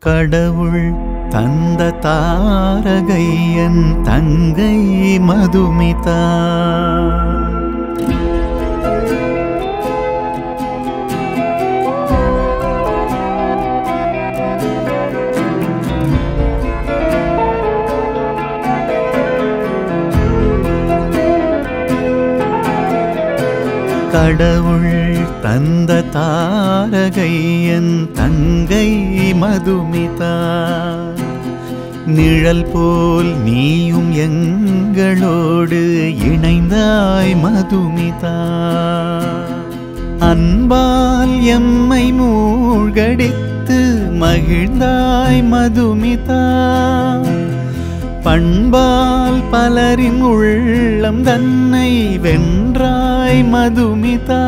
கடவுள் தந்த தாரகை என் தங்கை மதுமிதா கடவுள் தந்த தாரகை என் தங்கை மதுமிதா நிழல் போல் நீயும் எங்களோடு இணைந்தாய் மதுமிதா அன்பால் எம்மை மூழ்கடித்து மகிழ்ந்தாய் மதுமிதா பண்பால் பலரின் உள்ளம் தன்னை வென்றாய் மதுமிதா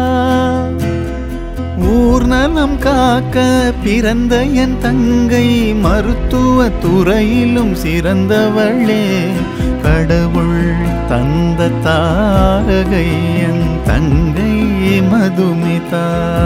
ஊர்நலம் காக்க பிறந்த என் தங்கை மருத்துவ துறையிலும் சிறந்தவளே கடவுள் தந்த தாரகை என் தங்கை மதுமிதா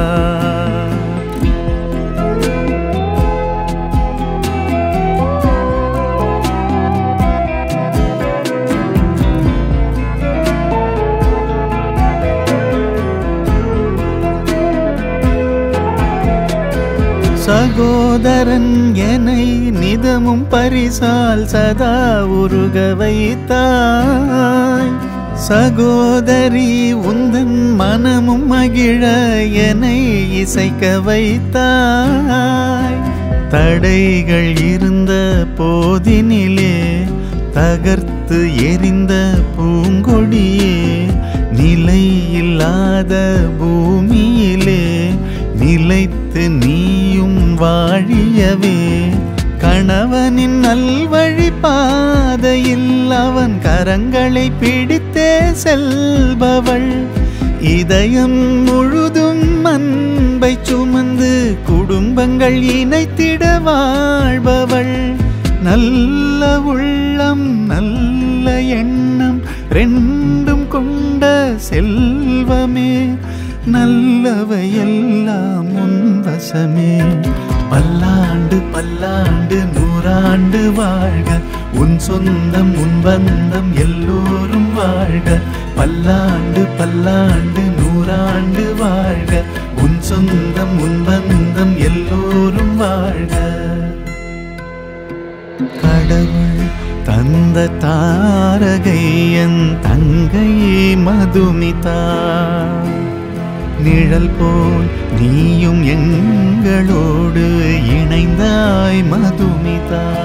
சகோதரன் என்னை நிதமும் பரிசால் சதா உருக வைத்தாய் சகோதரி உந்தன் மனமும் மகிழ என்னை இசைக்க வைத்தாய் தடைகள் இருந்த போதினிலே தகர்த்து எரிந்த பூங்கொடியே நிலை இல்லாத பூமியிலே நிலைத்து நீயும் வாழியவே கணவனின் நல்வழி பாதையில் அவன் கரங்களை பிடித்தே செல்பவள் இதயம் முழுதும் அன்பை சுமந்து குடும்பங்கள் இணைத்திட வாழ்பவள் நல்ல உள்ளம் நல்ல எண்ணம் ரெண்டும் கொண்ட செல்வமே நல்லவையெல்லாம் உன் வசமே பல்லாண்டு பல்லாண்டு நூறாண்டு வாழ்க உன் சொந்தம் உன் பந்தம் எல்லோரும் வாழ்க பல்லாண்டு பல்லாண்டு நூறாண்டு வாழ்க உன் சொந்தம் உன் பந்தம் எல்லோரும் வாழ்க கடவுள் தந்த தாரகை என் தங்கை மதுமிதா நிழல் போல் நீயும் எங்களோடு இணைந்தாய் மதுமிதா